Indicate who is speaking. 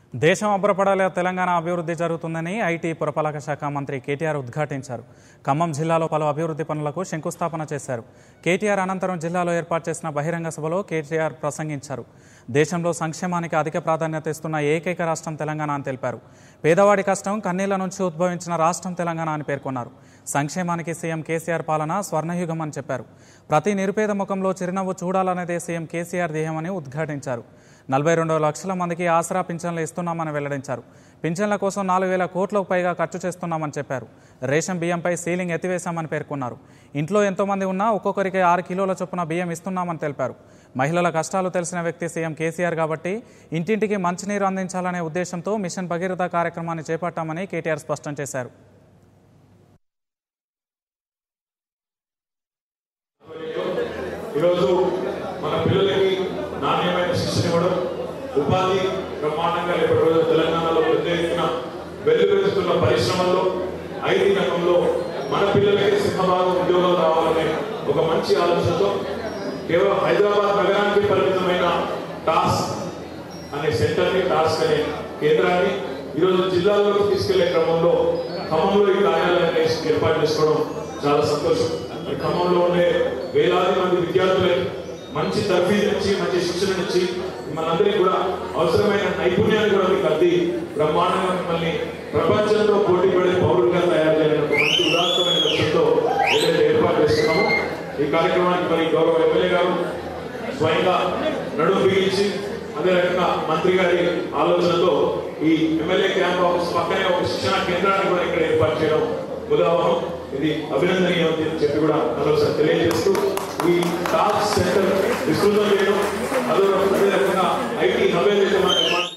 Speaker 1: దేశం అబ్బరపడాలే తెలంగాణ అభివృద్ధి జరుగుతుందని ఐటీ పురపాలక శాఖ మంత్రి కేటీఆర్ ఉద్ఘాటించారు ఖమ్మం జిల్లాలో పలు అభివృద్ధి పనులకు శంకుస్థాపన చేశారు కేటీఆర్ అనంతరం జిల్లాలో ఏర్పాటు చేసిన బహిరంగ సభలో కేటీఆర్ ప్రసంగించారు దేశంలో సంక్షేమానికి అధిక ప్రాధాన్యత ఇస్తున్న ఏకైక రాష్ట్రం తెలంగాణ అని తెలిపారు పేదవాడి కష్టం కన్నీళ్ల నుంచి ఉద్భవించిన రాష్ట్రం తెలంగాణ అని పేర్కొన్నారు సంక్షేమానికి సీఎం కేసీఆర్ పాలన స్వర్ణయుగం అని చెప్పారు ప్రతి నిరుపేద ముఖంలో చిరునవ్వు చూడాలనేదే సీఎం కేసీఆర్ ధ్యేయమని ఉద్ఘాటించారు నలభై రెండు లక్షల మందికి ఆసరా పింఛన్లు ఇస్తున్నామని వెల్లడించారు పింఛన్ల కోసం నాలుగు వేల కోట్లకు పైగా ఖర్చు చేస్తున్నామని చెప్పారు రేషన్ బియ్యంపై సీలింగ్ ఎత్తివేశామని పేర్కొన్నారు ఇంట్లో ఎంతోమంది ఉన్నా ఒక్కొక్కరికి ఆరు కిలోల చొప్పున బియ్యం ఇస్తున్నామని తెలిపారు మహిళల కష్టాలు తెలిసిన వ్యక్తి సీఎం కేసీఆర్ కాబట్టి ఇంటింటికి మంచినీరు అందించాలనే ఉద్దేశంతో మిషన్ భగీరథ కార్యక్రమాన్ని చేపట్టామని కేటీఆర్ స్పష్టం చేశారు
Speaker 2: ఈరోజు మన పిల్లలకి నాణ్యమైన శిక్షణ ఇవ్వడం ఉపాధి బ్రహ్మాండంగా రేపటి రోజు తెలంగాణలో పెద్ద ఎత్తున వెల్లువెత్తుతున్న పరిశ్రమల్లో ఐటీ రంగంలో మన పిల్లలకి సింహభాగం ఉద్యోగాలు రావాలనే ఒక మంచి ఆలోచనతో కేవలం హైదరాబాద్ నగరానికి పరిమితమైన టాస్క్ అనే సెంటర్ని టాస్క్ అనే కేంద్రాన్ని ఈరోజు జిల్లాల్లోకి తీసుకెళ్లే క్రమంలో ఖమ్మంలో ఈ కార్యాలయాన్ని ఏర్పాటు చేసుకోవడం చాలా సంతోషం మరి ఖమ్మంలో ఉండే వేలాది మంది విద్యార్థులకి మంచి తర్ఫీదు ఇచ్చి మంచి శిక్షణ ఇచ్చి మనందరికీ కూడా అవసరమైన నైపుణ్యాన్ని కూడా మీకు అద్ది బ్రహ్మాండంగా మిమ్మల్ని ప్రపంచంతో పోటీ పడే పౌరులుగా తయారు చేయాలని ఒక మంచి ఉదాత్తమైన లక్ష్యంతో ఏదైతే ఏర్పాటు చేస్తున్నామో ఈ కార్యక్రమానికి మరి గౌరవ ఎమ్మెల్యే గారు స్వయంగా నడుము బిగించి అదే రకంగా మంత్రి గారి ఆలోచనతో ఈ ఎమ్మెల్యే క్యాంప్ ఆఫీస్ పక్కనే ఒక శిక్షణ కేంద్రాన్ని కూడా ఇక్కడ ఏర్పాటు చేయడం ఉదాహరణ ఇది అభినందనీయం అని చెప్పి కూడా మరోసారి తెలియజేస్తూ ఈ టాప్ సెంటర్ విస్తృతం చేయడం అదో అదే రకంగా ఐటీ హబ్ ఏదైతే మనం నిర్మాణం